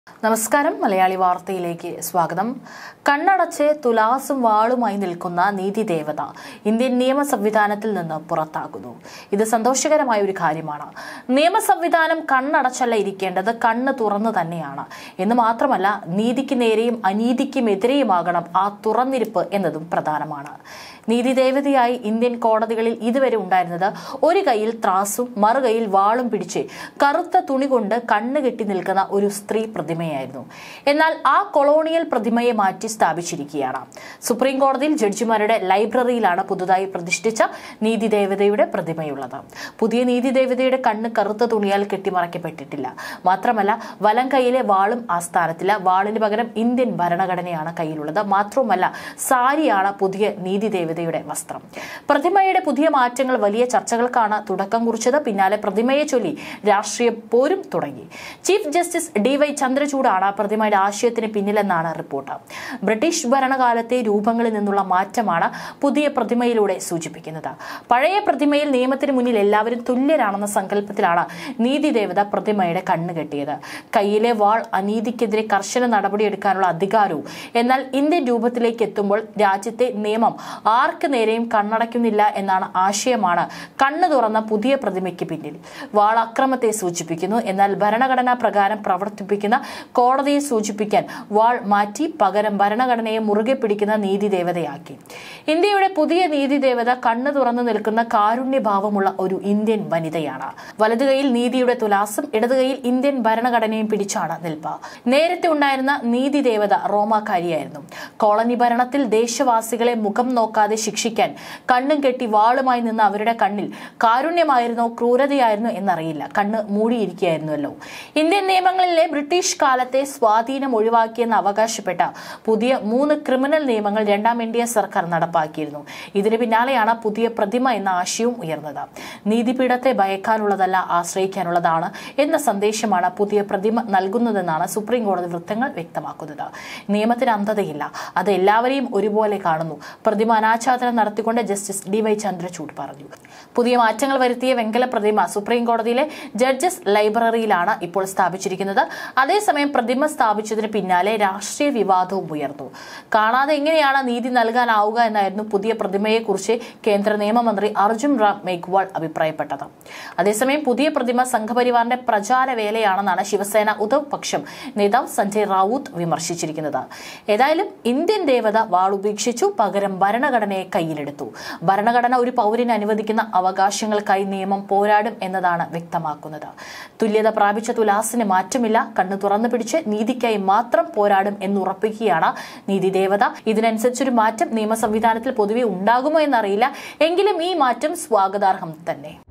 നമസ്കാരം മലയാളി വാർത്തയിലേക്ക് സ്വാഗതം കണ്ണടച്ച് തുലാസും വാളുമായി നിൽക്കുന്ന നീതി ദേവത ഇന്ത്യൻ നിയമ സംവിധാനത്തിൽ നിന്ന് പുറത്താകുന്നു ഇത് സന്തോഷകരമായ ഒരു കാര്യമാണ് നിയമ സംവിധാനം കണ്ണടച്ചല്ല ഇരിക്കേണ്ടത് കണ്ണ് തുറന്നു തന്നെയാണ് എന്ന് മാത്രമല്ല നീതിക്ക് നേരെയും അനീതിക്കും എതിരെയുമാകണം ആ തുറന്നിരിപ്പ് എന്നതും പ്രധാനമാണ് നീതി ദേവതയായി ഇന്ത്യൻ കോടതികളിൽ ഇതുവരെ ഉണ്ടായിരുന്നത് ഒരു കൈയിൽ ത്രാസും മറുകൈയിൽ വാളും പിടിച്ച് കറുത്ത തുണി കൊണ്ട് കണ്ണ് കെട്ടി നിൽക്കുന്ന ഒരു സ്ത്രീ പ്രതിമയായിരുന്നു എന്നാൽ ആ കൊളോണിയൽ പ്രതിമയെ മാറ്റി സ്ഥാപിച്ചിരിക്കുകയാണ് സുപ്രീം കോടതിയിൽ ജഡ്ജിമാരുടെ ലൈബ്രറിയിലാണ് പുതുതായി പ്രതിഷ്ഠിച്ച നീതി ദേവതയുടെ പ്രതിമയുള്ളത് പുതിയ നീതി ദേവതയുടെ കണ്ണ് കറുത്ത തുണിയാൽ കെട്ടിമറയ്ക്കപ്പെട്ടിട്ടില്ല മാത്രമല്ല വലം കൈയിലെ വാളും ആ സ്ഥാനത്തില്ല വാളിന് പകരം ഇന്ത്യൻ ഭരണഘടനയാണ് കയ്യിലുള്ളത് മാത്രവുമല്ല സാരിയാണ് പുതിയ നീതി ദേവതയുടെ വസ്ത്രം പ്രതിമയുടെ പുതിയ മാറ്റങ്ങൾ വലിയ ചർച്ചകൾക്കാണ് തുടക്കം കുറിച്ചത് പിന്നാലെ പ്രതിമയെ ചൊല്ലി രാഷ്ട്രീയ പോരും തുടങ്ങി ചീഫ് ജസ്റ്റിസ് ഡി വൈ ചന്ദ്രചൂഡാണ് പ്രതിമയുടെ ആശയത്തിന് പിന്നിലെന്നാണ് റിപ്പോർട്ട് ബ്രിട്ടീഷ് ഭരണകാലത്തെ രൂപങ്ങളിൽ നിന്നുള്ള മാറ്റമാണ് പുതിയ പ്രതിമയിലൂടെ സൂചിപ്പിക്കുന്നത് പഴയ പ്രതിമയിൽ നിയമത്തിന് മുന്നിൽ എല്ലാവരും തുല്യരാണെന്ന സങ്കല്പത്തിലാണ് നീതി ദേവത പ്രതിമയുടെ കണ്ണ് കെട്ടിയത് കയ്യിലെ വാൾ അനീതിക്കെതിരെ കർശന നടപടിയെടുക്കാനുള്ള അധികാരവും എന്നാൽ ഇന്ത്യൻ രൂപത്തിലേക്ക് എത്തുമ്പോൾ രാജ്യത്തെ നിയമം ആർക്ക് നേരെയും കണ്ണടയ്ക്കുന്നില്ല എന്നാണ് ആശയമാണ് കണ്ണു തുറന്ന പുതിയ പ്രതിമയ്ക്ക് പിന്നിൽ വാൾ അക്രമത്തെ സൂചിപ്പിക്കുന്നു എന്നാൽ ഭരണഘടനാ പ്രകാരം പ്രവർത്തിപ്പിക്കുന്ന കോടതിയെ സൂചിപ്പിക്കാൻ വാൾ മാറ്റി പകരം ഭരണഘടനയെ മുറുകെ പിടിക്കുന്ന നീതി ദേവതയാക്കി ഇന്ത്യയുടെ പുതിയ നീതി ദേവത കണ്ണു തുറന്നു നിൽക്കുന്ന കാരുണ്യഭാവമുള്ള ഒരു ഇന്ത്യൻ വനിതയാണ് വലതുകൈയിൽ നീതിയുടെ തുലാസും ഇടതുകൈയിൽ ഇന്ത്യൻ ഭരണഘടനയും പിടിച്ചാണ് നിൽപ്പ് നേരത്തെ ഉണ്ടായിരുന്ന നീതി ദേവത റോമാക്കാരിയായിരുന്നു കോളനി ഭരണത്തിൽ ദേശവാസികളെ മുഖം നോക്കാതെ ശിക്ഷിക്കാൻ കണ്ണും കെട്ടി വാളുമായി നിന്ന അവരുടെ കണ്ണിൽ കാരുണ്യമായിരുന്നോ ക്രൂരതയായിരുന്നോ എന്നറിയില്ല കണ്ണ് മൂടിയിരിക്കുകയായിരുന്നല്ലോ ഇന്ത്യൻ നിയമങ്ങളിലെ ബ്രിട്ടീഷ് കാലത്തെ സ്വാധീനം ഒഴിവാക്കിയെന്ന് അവകാശപ്പെട്ട പുതിയ മൂന്ന് ക്രിമിനൽ നിയമങ്ങൾ രണ്ടാം ഇന്ത്യ സർക്കാർ നടപ്പാക്കിയിരുന്നു ഇതിന് പിന്നാലെയാണ് പുതിയ പ്രതിമ എന്ന ആശയവും ഉയർന്നത് നീതിപീഠത്തെ ഭയക്കാനുള്ളതല്ല ആശ്രയിക്കാനുള്ളതാണ് എന്ന സന്ദേശമാണ് പുതിയ പ്രതിമ നൽകുന്നതെന്നാണ് സുപ്രീം കോടതി വൃത്തങ്ങൾ വ്യക്തമാക്കുന്നത് നിയമത്തിന് അന്ധതയില്ല അത് എല്ലാവരെയും ഒരുപോലെ കാണുന്നു പ്രതിമ അനാച്ഛാദനം നടത്തിക്കൊണ്ട് ജസ്റ്റിസ് ഡി വൈ ചന്ദ്രചൂഡ് പറഞ്ഞു പുതിയ മാറ്റങ്ങൾ വരുത്തിയ വെങ്കല പ്രതിമ സുപ്രീം കോടതിയിലെ ജഡ്ജസ് ലൈബ്രറിയിലാണ് ഇപ്പോൾ സ്ഥാപിച്ചിരിക്കുന്നത് അതേസമയം പ്രതിമ സ്ഥാപിച്ചതിന് പിന്നാലെ രാഷ്ട്രീയ വിവാദവും ഉയർന്നു കാണാതെ എങ്ങനെയാണ് നീതി നൽകാനാവുക എന്നായിരുന്നു പുതിയ പ്രതിമയെക്കുറിച്ച് കേന്ദ്ര നിയമമന്ത്രി അർജുൻ റാം മേഘ്വാൾ അഭിപ്രായപ്പെട്ടത് അതേസമയം പുതിയ പ്രതിമ സംഘപരിവാറിന്റെ പ്രചാര വേലയാണെന്നാണ് ശിവസേന ഉദ്ധവ് പക്ഷം നേതാവ് സഞ്ജയ് റാവൂത്ത് വിമർശിച്ചിരിക്കുന്നത് ഏതായാലും ഇന്ത്യൻ ദേവത വാളുപേക്ഷിച്ചു പകരം ഭരണഘടനയെ കയ്യിലെടുത്തു ഭരണഘടന ഒരു പൗരന് അനുവദിക്കുന്ന അവകാശങ്ങൾക്കായി നിയമം പോരാടും എന്നതാണ് വ്യക്തമാക്കുന്നത് തുല്യത പ്രാപിച്ച തുലാസിന് മാറ്റമില്ല കണ്ണു തുറന്നു പിടിച്ച് നീതിക്കായി മാത്രം പോരാടും എന്നുറപ്പിക്കുകയാണ് നീതി ദേവത ഇതിനനുസരിച്ചൊരു മാറ്റം നിയമ സംവിധാനത്തിൽ പൊതുവെ ഉണ്ടാകുമോ എന്നറിയില്ല എങ്കിലും ഈ മാറ്റം സ്വാഗതാർഹം തന്നെ